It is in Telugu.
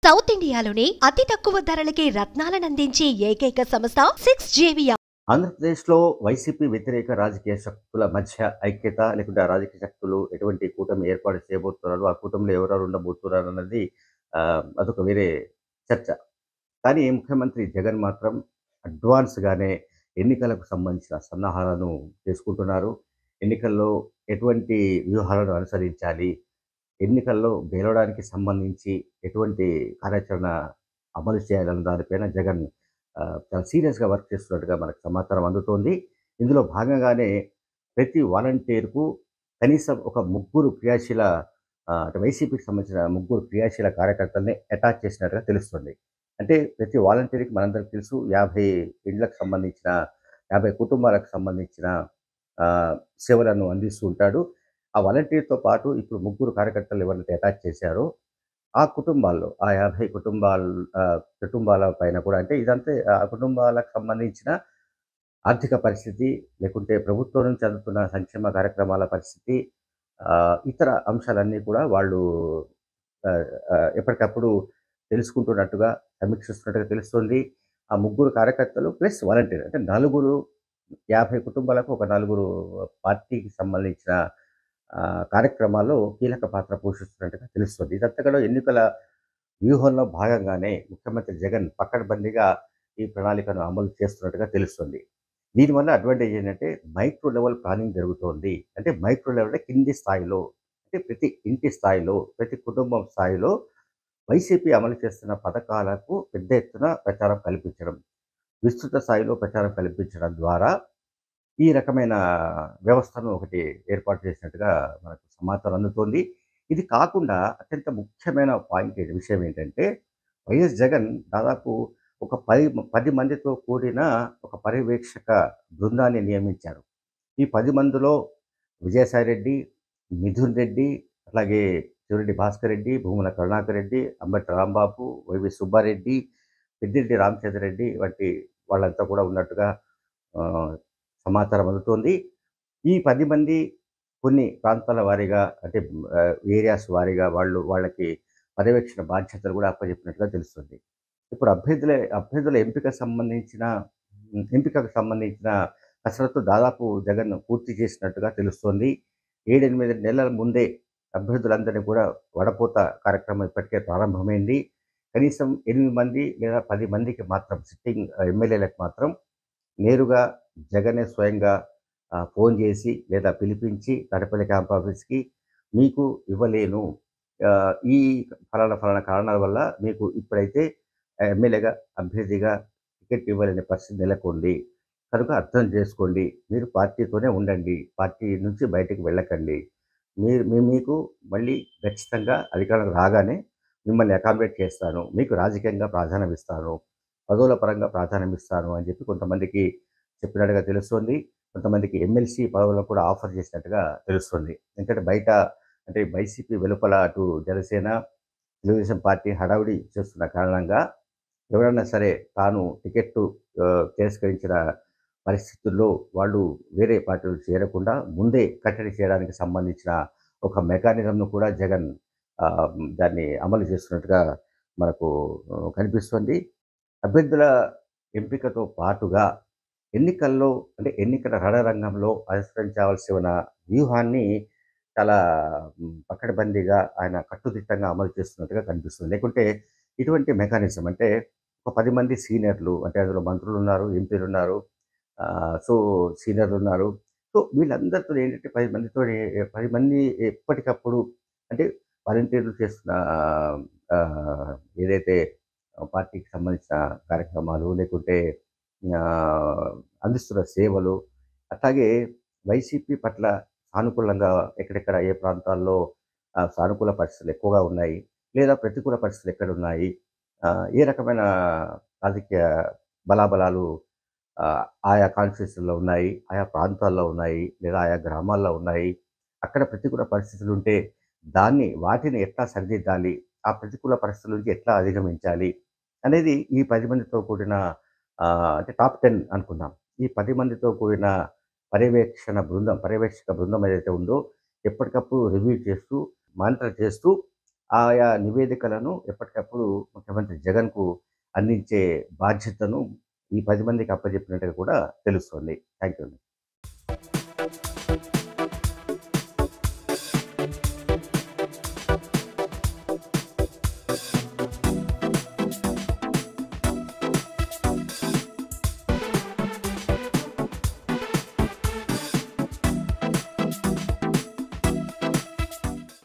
సౌత్ ఇండియాలోనే అతి తక్కువ ధరలకి రత్నాలనందించే ఏకైక సంస్థ సిక్స్ జేవియా ఆంధ్రప్రదేశ్లో వైసీపీ వ్యతిరేక రాజకీయ శక్తుల మధ్య ఐక్యత లేకుంటే ఆ రాజకీయ శక్తులు ఎటువంటి కూటమి ఏర్పాటు చేయబోతున్నారు ఆ కూటమిలో ఎవరెవరు ఉండబోతున్నారు అన్నది ఆ, అదొక వేరే చర్చ కానీ ముఖ్యమంత్రి జగన్ మాత్రం అడ్వాన్స్గానే ఎన్నికలకు సంబంధించిన సన్నాహాలను చేసుకుంటున్నారు ఎన్నికల్లో ఎటువంటి వ్యూహాలను అనుసరించాలి ఎన్నికల్లో గెలవడానికి సంబంధించి ఎటువంటి కార్యాచరణ అమలు చేయాలన్న దానిపైన జగన్ ఆ, చాలా సీరియస్గా వర్క్ చేస్తున్నట్టుగా మనకు సమాచారం అందుతోంది ఇందులో భాగంగానే ప్రతి వాలంటీర్కు కనీసం ఒక ముగ్గురు క్రియాశీల ఆ, అంటే వైసీపీకి సంబంధించిన ముగ్గురు క్రియాశీల కార్యకర్తల్ని అటాచ్ చేసినట్టుగా తెలుస్తుంది అంటే ప్రతి వాలంటీర్కి మనందరికీ తెలుసు యాభై ఇండ్లకు సంబంధించిన యాభై కుటుంబాలకు సంబంధించిన ఆ, సేవలను అందిస్తూ ఉంటాడు ఆ వాలంటీర్తో పాటు ఇప్పుడు ముగ్గురు కార్యకర్తలు ఎవరైతే అటాచ్ చేశారో ఆ కుటుంబాల్లో ఆ యాభై కుటుంబాల ఆ, కుటుంబాల పైన కూడా అంటే ఇదంతా ఆ కుటుంబాలకు సంబంధించిన ఆర్థిక పరిస్థితి లేకుంటే ప్రభుత్వం నుంచి అందుతున్న సంక్షేమ కార్యక్రమాల పరిస్థితి ఆ, ఇతర అంశాలన్నీ కూడా వాళ్ళు ఆ, ఆ, ఎప్పటికప్పుడు తెలుసుకుంటున్నట్టుగా సమీక్షిస్తున్నట్టుగా తెలుస్తుంది ఆ ముగ్గురు కార్యకర్తలు ప్లస్ వాలంటీర్ అంటే నలుగురు యాభై కుటుంబాలకు ఒక నలుగురు పార్టీకి సంబంధించిన ఆ, కార్యక్రమాల్లో కీలక పాత్ర పోషిస్తున్నట్టుగా తెలుస్తుంది ఇదంతా కూడా ఎన్నికల వ్యూహంలో భాగంగానే ముఖ్యమంత్రి జగన్ పక్కడబందీగా ఈ ప్రణాళికను అమలు చేస్తున్నట్టుగా తెలుస్తుంది దీనివల్ల అడ్వాంటేజ్ ఏంటంటే మైక్రో లెవెల్ ప్లానింగ్ జరుగుతోంది అంటే మైక్రో లెవెల్ అంటే కింది స్థాయిలో అంటే ప్రతి ఇంటి స్థాయిలో ప్రతి కుటుంబం స్థాయిలో వైసీపీ అమలు చేస్తున్న పథకాలకు పెద్ద ఎత్తున ప్రచారం కల్పించడం విస్తృత స్థాయిలో ప్రచారం కల్పించడం ద్వారా ఈ రకమైన వ్యవస్థను ఒకటి ఏర్పాటు చేసినట్టుగా మనకు సమాచారం అందుతోంది ఇది కాకుండా అత్యంత ముఖ్యమైన పాయింట్ ఏంటి- విషయం ఏంటంటే వైఎస్ జగన్ దాదాపు ఒక పది పది మందితో కూడిన ఒక పర్యవేక్షక బృందాన్ని నియమించారు ఈ పది మందిలో విజయసాయి రెడ్డి మిథున్ రెడ్డి అలాగే శివరెడ్డి భాస్కర్ రెడ్డి భూముల కరుణాకర్ రెడ్డి అంబటి రాంబాబు వైవి సుబ్బారెడ్డి పెద్దిరెడ్డి రామచంద్ర రెడ్డి వంటి వాళ్ళంతా కూడా ఉన్నట్టుగా ఆ, సమాచారం అందుతోంది ఈ పది మంది కొన్ని ప్రాంతాల వారీగా అంటే ఆ, ఏరియాస్ వారీగా వాళ్ళు వాళ్ళకి పర్యవేక్షణ బాధ్యతలు కూడా అప్పచెప్పినట్టుగా తెలుస్తుంది ఇప్పుడు అభ్యర్థుల అభ్యర్థుల ఎంపిక సంబంధించిన ఎంపికకు సంబంధించిన కసరత్తు దాదాపు జగన్ పూర్తి చేసినట్టుగా తెలుస్తోంది ఏడెనిమిది నెలల ముందే అభ్యర్థులందరినీ కూడా వడపోత కార్యక్రమం ఇప్పటికే ప్రారంభమైంది కనీసం ఎనిమిది మంది లేదా పది మందికి మాత్రం సిట్టింగ్ ఎమ్మెల్యేలకు మాత్రం నేరుగా జగనే స్వయంగా ఆ, ఫోన్ చేసి లేదా పిలిపించి తడపల్లి క్యాంప్ ఆఫీస్కి మీకు ఇవ్వలేను ఆ, ఈ ఫలానా ఫలానా కారణాల వల్ల మీకు ఇప్పుడైతే ఎమ్మెల్యేగా అభ్యర్థిగా టికెట్ ఇవ్వలేని పరిస్థితి నెలకొంది కనుక అర్థం చేసుకోండి మీరు పార్టీతోనే ఉండండి పార్టీ నుంచి బయటకు వెళ్ళకండి మీరు మీ- మీకు మళ్ళీ ఖచ్చితంగా అధికారం రాగానే మిమ్మల్ని అకామిడేట్ చేస్తాను మీకు రాజకీయంగా ప్రాధాన్యం ఇస్తాను పదవుల పరంగా ప్రాధాన్యం ఇస్తాను అని చెప్పి కొంతమందికి చెప్పినట్టుగా తెలుస్తుంది కొంతమందికి ఎమ్మెల్సీ పదవులను కూడా ఆఫర్ చేసినట్టుగా తెలుస్తుంది ఎందుకంటే బయట అంటే వైసీపీ వెలుపల అటు జనసేన తెలుగుదేశం పార్టీ హడావుడి చేస్తున్న కారణంగా ఎవరైనా సరే తాను టికెట్ ఆ, తిరస్కరించిన పరిస్థితుల్లో వాళ్ళు వేరే పార్టీలు చేరకుండా ముందే కట్టడి చేయడానికి సంబంధించిన ఒక మెకానిజంను కూడా జగన్ ఆ, దాన్ని అమలు చేస్తున్నట్టుగా మనకు ఆ, కనిపిస్తుంది అభ్యర్థుల ఎంపికతో పాటుగా ఎన్నికల్లో అంటే ఎన్నికల రణరంగంలో అనుసరించవలసిన వ్యూహాన్ని చాలా మ్, పకడ్బందీగా ఆయన కట్టుదిట్టంగా అమలు చేస్తున్నట్టుగా కనిపిస్తుంది లేకుంటే ఇటువంటి మెకానిజం అంటే ఒక పది మంది సీనియర్లు అంటే అందులో మంత్రులు ఉన్నారు ఎంపీలు ఉన్నారు ఆ, సో సీనియర్లు ఉన్నారు సో వీళ్ళందరితో ఏంటంటే పది మందితో పది మంది ఎప్పటికప్పుడు అంటే వాలంటీర్లు చేస్తున్న ఆ, ఏదైతే పార్టీకి సంబంధించిన కార్యక్రమాలు లేకుంటే ఆ, అందిస్తున్న సేవలు అట్లాగే వైసీపీ పట్ల సానుకూలంగా ఎక్కడెక్కడ ఏ ప్రాంతాల్లో ఆ, సానుకూల పరిస్థితులు ఎక్కువగా ఉన్నాయి లేదా ప్రతికూల పరిస్థితులు ఎక్కడ ఉన్నాయి ఆ, ఏ రకమైన రాజకీయ బలాబలాలు ఆ, ఆయా కాన్స్టిట్యూషన్లో ఉన్నాయి ఆయా ప్రాంతాల్లో ఉన్నాయి లేదా ఆయా గ్రామాల్లో ఉన్నాయి అక్కడ ప్రతికూల పరిస్థితులు ఉంటే దాన్ని వాటిని ఎట్లా సరిదిద్దాలి ఆ ప్రతికూల పరిస్థితుల నుంచి ఎట్లా అధిగమించాలి అనేది ఈ పది మందితో కూడిన ఆ, అంటే టాప్ టెన్ అనుకుందాం ఈ పది మందితో కూడిన పర్యవేక్షణ బృందం పర్యవేక్షక బృందం ఏదైతే ఉందో ఎప్పటికప్పుడు రివ్యూ చేస్తూ మానిటర్ చేస్తూ ఆయా నివేదికలను ఎప్పటికప్పుడు ముఖ్యమంత్రి జగన్కు అందించే బాధ్యతను ఈ పది మందికి అప్పచెప్పినట్టుగా కూడా తెలుస్తోంది థ్యాంక్ యూ